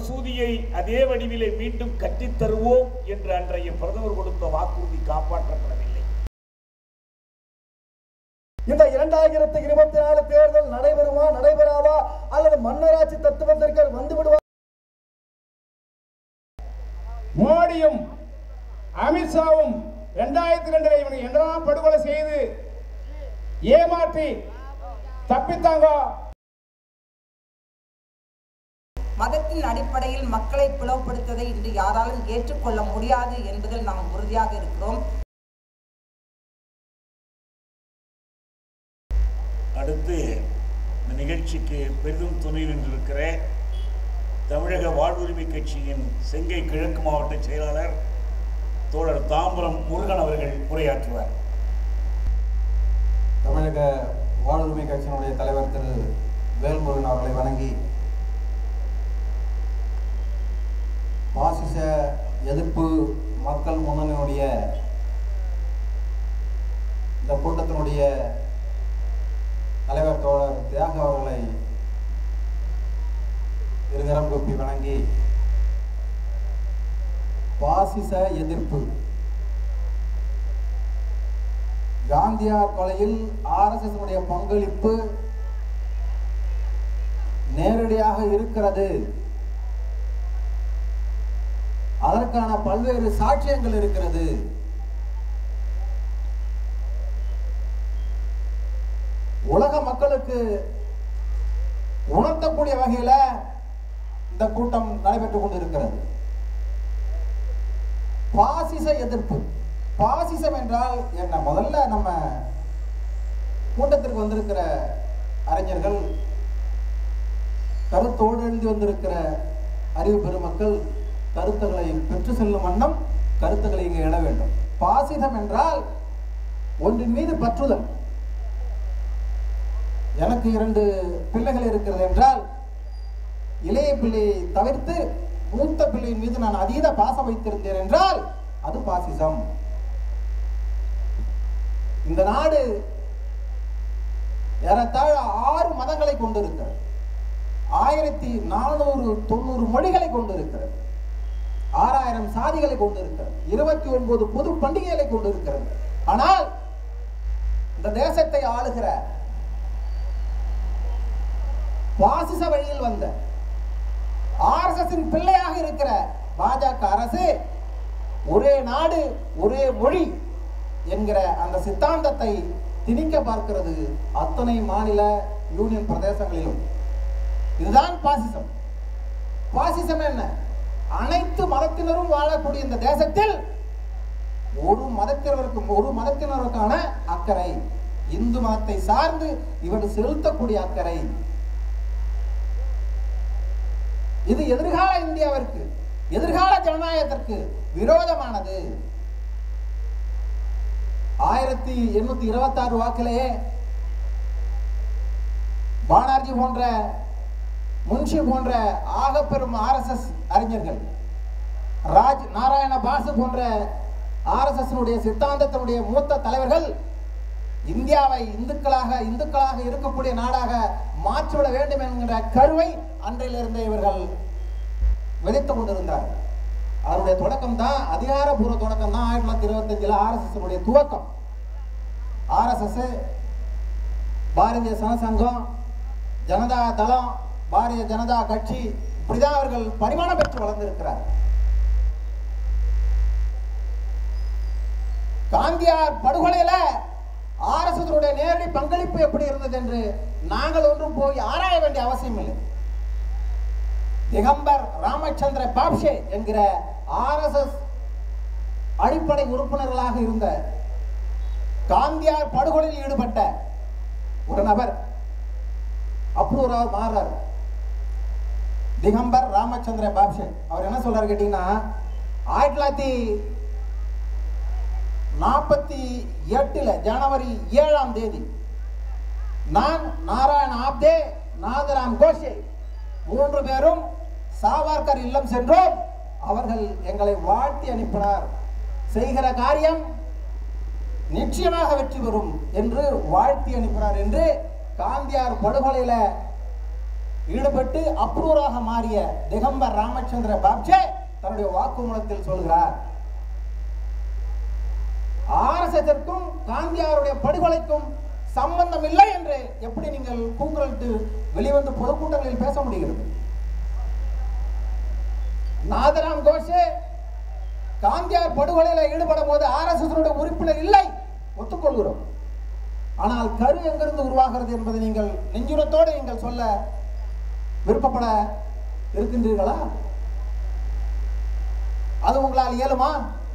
மசூதியை அதே வடிவிலே மீண்டும் கட்டித் தருவோம் என்று அன்றைய பிரதமர் கொடுத்த வாக்குறுதி காப்பாற்றப்படவில்லை இந்த இரண்டாயிரத்தி இருபத்தி நாலு தேர்தல் நடைபெறுமா நடைபெறாதா அல்லது மன்னராட்சி தத்துவத்திற்கு வந்து விடுவா மோடியும் அமித்ஷாவும் ரெண்டாயிரத்தி ரெண்டுல இவனை என்னதான் படுகொலை செய்து ஏமாற்றி தப்பித்தாங்க மதத்தின் அடிப்படையில் மக்களை பிளவுபடுத்துவதை இன்று யாராலும் ஏற்றுக்கொள்ள முடியாது என்பதில் நாம் உறுதியாக இருக்கிறோம் அடுத்து இந்த நிகழ்ச்சிக்கு பெரிதும் துணை நின்றிருக்கிற தமிழக வாழ்வுரிமை கட்சியின் செங்கை கிழக்கு மாவட்ட செயலாளர் தோழர் தாம்பரம் முருகன் அவர்கள் உரையாற்றுவார் தமிழக வாழ்வுரிமை கட்சியினுடைய தலைவர் திரு வேல்முருகன் அவர்களை வணங்கி பாசிச எதிர்ப்பு மக்கள் முன்னணியினுடைய இந்த கூட்டத்தினுடைய தலைவர் தோழர் தியாக அவர்களை இருகரம் கூப்பி வணங்கி பாசிச எதிர்ப்பு காந்தியார் கொலையில் ஆர்எஸ்எஸ் உடைய பங்களிப்பு நேரடியாக இருக்கிறது அதற்கான பல்வேறு சாட்சியங்கள் இருக்கிறது உலக மக்களுக்கு உணர்த்தக்கூடிய வகையில இந்த கூட்டம் நடைபெற்றுக் கொண்டிருக்கிறது பாசிச எதிர்ப்பு பாசிசம் என்றால் என்ன முதல்ல நம்ம கூட்டத்திற்கு வந்திருக்கிற அறிஞர்கள் கருத்தோடு எழுந்து வந்திருக்கிற அறிவு பெருமக்கள் கருத்துக்களை பெற்று செல்லும் வண்ணம் கருத்துக்களை இங்கே எழ வேண்டும் பாசிசம் என்றால் ஒன்றின் மீது பற்றுதல் எனக்கு இரண்டு பிள்ளைகள் இருக்கிறது என்றால் இளைய பிள்ளையை தவிர்த்து மூத்த பிள்ளையின் மீது நான் அதீத பாசம் வைத்திருந்தேன் என்றால் அது பாசிசம் இந்த நாடு ஏறத்தாழ ஆறு மதங்களை கொண்டிருக்கிறது ஆயிரத்தி நானூறு தொண்ணூறு மொழிகளை கொண்டிருக்கிறது ஆறாயிரம் சாதிகளை கொண்டிருக்கிறது இருபத்தி ஒன்பது பொது பண்டிகைகளை கொண்டிருக்கிறது ஆனால் இந்த தேசத்தை ஆளுகிற பாசிச வழியில் வந்த ஆர்எஸ்எஸ் பிள்ளையாக இருக்கிற பாஜக அரசு ஒரே நாடு ஒரே மொழி என்கிற அந்த சித்தாந்தத்தை திணிக்க பார்க்கிறது அத்தனை மாநில யூனியன் பிரதேசங்களிலும் இதுதான் பாசிசம் பாசிசம் என்ன அனைத்து மதத்தினரும் வாழக்கூடிய இந்த தேசத்தில் ஒரு மதத்தினருக்கு ஒரு மதத்தினருக்கான அக்கறை இந்து மதத்தை சார்ந்து இவர் செலுத்தக்கூடிய அக்கறை இது எதிர்கால இந்தியாவிற்கு எதிர்கால ஜனநாயகத்திற்கு விரோதமானது ஆயிரத்தி எண்ணூத்தி இருபத்தி ஆறு வாக்கிலேயே பானர்ஜி போன்ற முன்ஷி போன்ற ஆகப்பெரும் ஆர்எஸ்எஸ் அறிஞர்கள் ராஜ் நாராயண பாசு போன்ற ஆர்எஸ்எஸ் சித்தாந்தத்தினுடைய மூத்த தலைவர்கள் இந்தியாவை இந்துக்களாக இந்துக்களாக இருக்கக்கூடிய நாடாக மாற்றிவிட வேண்டும் என்கிற கருவை அன்றையிலிருந்தே இவர்கள் விதைத்துக் கொண்டிருந்தார்கள் அதனுடைய தொடக்கம் தான் அதிகாரபூர்வ தொடக்கம் தான் ஆயிரத்தி தொள்ளாயிரத்தி இருபத்தஞ்சில் ஆர்எஸ்எஸ் துவக்கம் ஆர்எஸ்எஸ் பாரதிய சனசங்கம் ஜனதா தளம் பாரதிய ஜனதா கட்சி இப்படிதான் அவர்கள் பரிமாணம் பெற்று வளர்ந்திருக்கிறார் காந்தியார் படுகொலையில ஆர்எஸ்எஸ் நேரடி பங்களிப்பு எப்படி இருந்தது என்று நாங்கள் ஒன்றும் போய் ஆராய வேண்டிய அவசியம் இல்லை திகம்பர் ராமச்சந்திர பாப்ஷே என்கிற ஆர்எஸ்எஸ் அடிப்படை உறுப்பினர்களாக இருந்த காந்தியார் படுகொலையில் ஈடுபட்ட ஒரு நபர் அப்ரூவராக மாறுறார் திகம்பர் ராமச்சந்திர பாப்ஷே அவர் என்ன சொல்றாரு கேட்டீங்கன்னா ஆயிரத்தி தொள்ளாயிரத்தி நாற்பத்தி எட்டுல ஜனவரி ஏழாம் தேதி நான் நாராயண ஆப்தே நாதராம் கோஷே மூன்று பேரும் சாவார்கர் இல்லம் சென்றோம் அவர்கள் எங்களை வாழ்த்தி அனுப்பினார் செய்கிற காரியம் நிச்சயமாக வெற்றி பெறும் என்று வாழ்த்தி அனுப்பினார் என்று காந்தியார் படுகொலையில ஈடுபட்டு அப்ரூவராக மாறிய திகம்பர் ராமச்சந்திர பாப்ஜே தன்னுடைய வாக்குமூலத்தில் சொல்கிறார் ஆர்எஸ்எஸ்க்கும் காந்தியாருடைய படுகொலைக்கும் சம்பந்தம் இல்லை என்று எப்படி நீங்கள் கூக்குரலிட்டு வெளிவந்து பொதுக்கூட்டங்களில் பேச முடிகிறது நாதராம் கோஷே காந்தியார் படுகொலையில் ஈடுபடும் போது ஆர்எஸ்எஸ் உறுப்பினர் இல்லை ஒத்துக்கொள்கிறோம் ஆனால் கரு எங்கிருந்து உருவாகிறது என்பதை நீங்கள் நெஞ்சுரத்தோடு நீங்கள் சொல்ல விருப்பப்பட இருக்கின்றீர்களா அது உங்களால் இயலுமா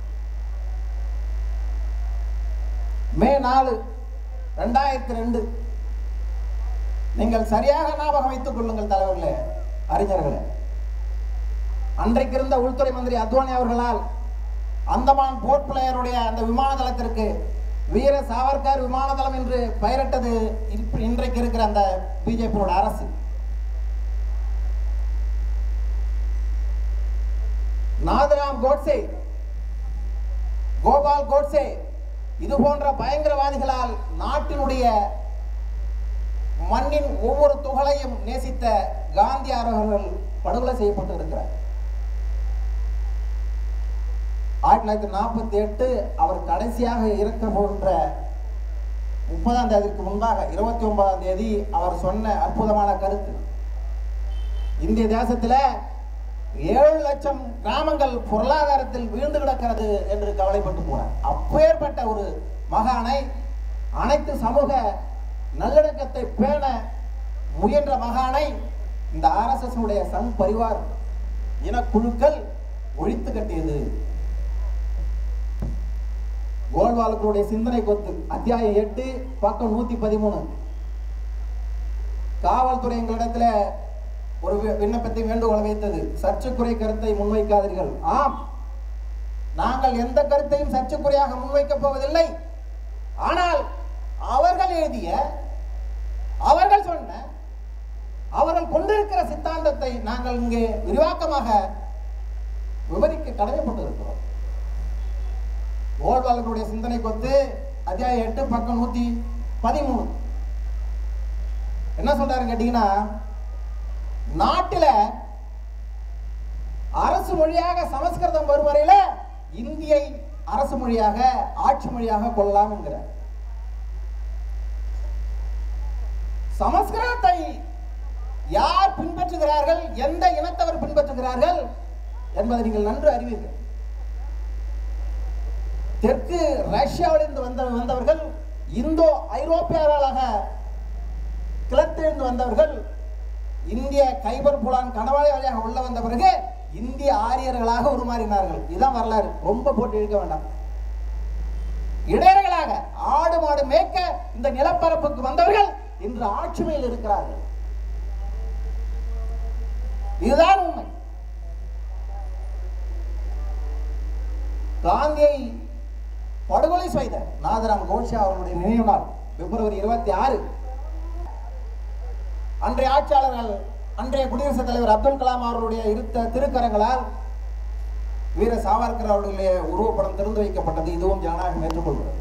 மே நாலு ரெண்டாயிரத்தி ரெண்டு நீங்கள் சரியாக ஞாபகம் வைத்துக் கொள்ளுங்கள் தலைவர்களே அறிஞர்களே அன்றைக்கு இருந்த உள்துறை மந்திரி அத்வானி அவர்களால் அந்தமான் போர்ட் பிளேயருடைய அந்த விமான தளத்திற்கு வீர சாவர்கர் விமான தளம் என்று பெயரிட்டது இப்ப- இன்றைக்கு இருக்கிற அந்த பிஜேபியோட அரசு நாதராம் கோட்சே கோபால் கோட்சே இது போன்ற பயங்கரவாதிகளால் நாட்டினுடைய மண்ணின் ஒவ்வொரு துகளையும் நேசித்த காந்தியார் அவர்கள் படுகொலை செய்யப்பட்டு இருக்கிறார் ஆயிரத்தி தொள்ளாயிரத்தி நாற்பத்தி எட்டு அவர் கடைசியாக இறக்க போகின்ற முப்பதாம் தேதிக்கு முன்பாக இருபத்தி ஒன்பதாம் தேதி அவர் சொன்ன அற்புதமான கருத்து இந்திய தேசத்துல ஏழு லட்சம் கிராமங்கள் பொருளாதாரத்தில் வீழ்ந்து கிடக்கிறது என்று கவலைப்பட்டு போனார் அப்பேற்பட்ட ஒரு மகானை அனைத்து சமூக நல்லிணக்கத்தை பேண முயன்ற மகானை இந்த ஆர்எஸ்எஸ் உடைய சங் பரிவார் இனக்குழுக்கள் ஒழித்து கட்டியது கோல்வால்களுடைய சிந்தனை கொத்து அத்தியாயம் எட்டு பக்கம் நூத்தி பதிமூணு காவல்துறை எங்களிடத்துல ஒரு வி- விண்ணப்பத்தை வேண்டுகோள் வைத்தது சர்ச்சைக்குறை கருத்தை முன்வைக்காதீர்கள் ஆம் நாங்கள் எந்த கருத்தையும் சர்ச்சைக்குறையாக முன்வைக்கப் போவதில்லை ஆனால் அவர்கள் எழுதிய அவர்கள் சொன்ன அவர்கள் கொண்டிருக்கிற சித்தாந்தத்தை நாங்கள் இங்கே விரிவாக்கமாக விவரிக்க கடமைப்பட்டிருக்கிறோம் ஓல்வாளர்களுடைய சிந்தனை கொத்து அத்தியாயம் எட்டு பக்கம் நூத்தி பதிமூணு என்ன சொல்றாருன்னு கேட்டீங்கன்னா நாட்டில அரசு மொழியாக சமஸ்கிருதம் வரும் வரையில இந்தியை அரசு மொழியாக ஆட்சி மொழியாக கொள்ளலாம் என்கிறார் சமஸ்கிருதத்தை யார் பின்பற்றுகிறார்கள் எந்த இனத்தவர் பின்பற்றுகிறார்கள் என்பதை நீங்கள் நன்கு அறிவீர்கள் தெற்கு ரஷ்யாவிலிருந்து வந்த வந்தவர்கள் இந்தோ ஐரோப்பியர்களாக கிழத்திலிருந்து வந்தவர்கள் இந்திய கைபர் புலான் கணவாய் வழியாக உள்ள வந்த பிறகு இந்திய ஆரியர்களாக உருமாறினார்கள் இதுதான் வரலாறு ரொம்ப போட்டு இழுக்க வேண்டாம் இடையர்களாக ஆடு மாடு மேய்க்க இந்த நிலப்பரப்புக்கு வந்தவர்கள் இன்று ஆட்சிமையில் இருக்கிறார்கள் இதுதான் உண்மை காந்தியை படுகொலை செய்த நாதராம் கோட்சே அவர்களுடைய நினைவு நாள் பிப்ரவரி இருபத்தி ஆறு அன்றைய ஆட்சியாளர்கள் அன்றைய குடியரசுத் தலைவர் அப்துல் கலாம் அவர்களுடைய இருத்த திருக்கரங்களால் வீர சாவர்கர் அவர்களுடைய உருவப்படம் திறந்து வைக்கப்பட்டது இதுவும் ஜனநாயகம் ஏற்றுக்கொள்கிறது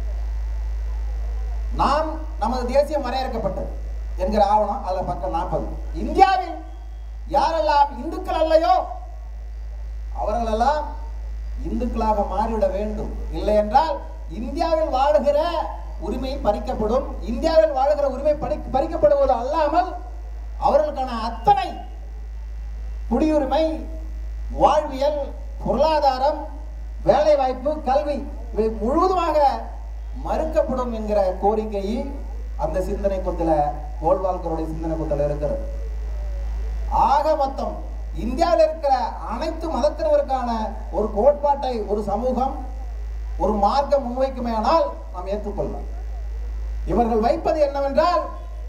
நாம் நமது தேசியம் வரையறுக்கப்பட்டது என்கிற ஆவணம் அதுல பக்கம் நாற்பது இந்தியாவில் யாரெல்லாம் இந்துக்கள் அல்லையோ அவர்களெல்லாம் இந்துக்களாக மாறிவிட வேண்டும் இல்லை என்றால் இந்தியாவில் வாழுகிற உரிமை பறிக்கப்படும் இந்தியாவில் வாழுகிற உரிமை பறி- பறிக்கப்படுவது அல்லாமல் அவர்களுக்கான அத்தனை குடியுரிமை வாழ்வியல் பொருளாதாரம் வேலைவாய்ப்பு கல்வி இவை முழுவதுமாக மறுக்கப்படும் என்கிற கோரிக்கை அந்த சிந்தனை கொத்துல கோல்வால்கருடைய சிந்தனை கொத்துல இருக்கிறது ஆக மொத்தம் இந்தியாவில் இருக்கிற அனைத்து மதத்தினருக்கான ஒரு கோட்பாட்டை ஒரு சமூகம் ஒரு மார்க்கம் முன்வைக்குமேயானால் நாம் ஏற்றுக்கொள்ளலாம் இவர்கள் வைப்பது என்னவென்றால்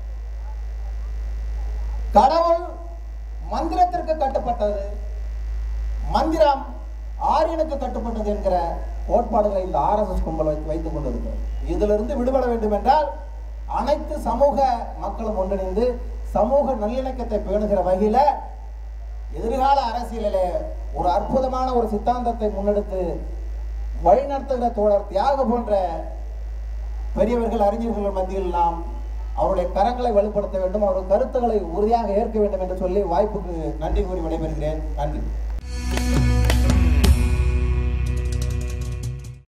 கடவுள் மந்திரத்திற்கு கட்டுப்பட்டது மந்திரம் ஆரியனுக்கு கட்டுப்பட்டது என்கிற கோட்பாடுகளை இந்த ஆர்எஸ்எஸ் கும்பல் வைத்து வைத்துக் கொண்டிருக்கிறது இதிலிருந்து விடுபட வேண்டும் என்றால் அனைத்து சமூக மக்களும் ஒன்றிணைந்து சமூக நல்லிணக்கத்தை பேணுகிற வகையில எதிர்கால அரசியலிலே ஒரு அற்புதமான ஒரு சித்தாந்தத்தை முன்னெடுத்து வழிநடத்துகிற தோழர் தியாக போன்ற பெரியவர்கள் அறிஞர்கள் மத்தியில் நாம் அவருடைய கரங்களை வலுப்படுத்த வேண்டும் அவருடைய கருத்துக்களை உறுதியாக ஏற்க வேண்டும் என்று சொல்லி வாய்ப்புக்கு நன்றி கூறி விடைபெறுகிறேன் நன்றி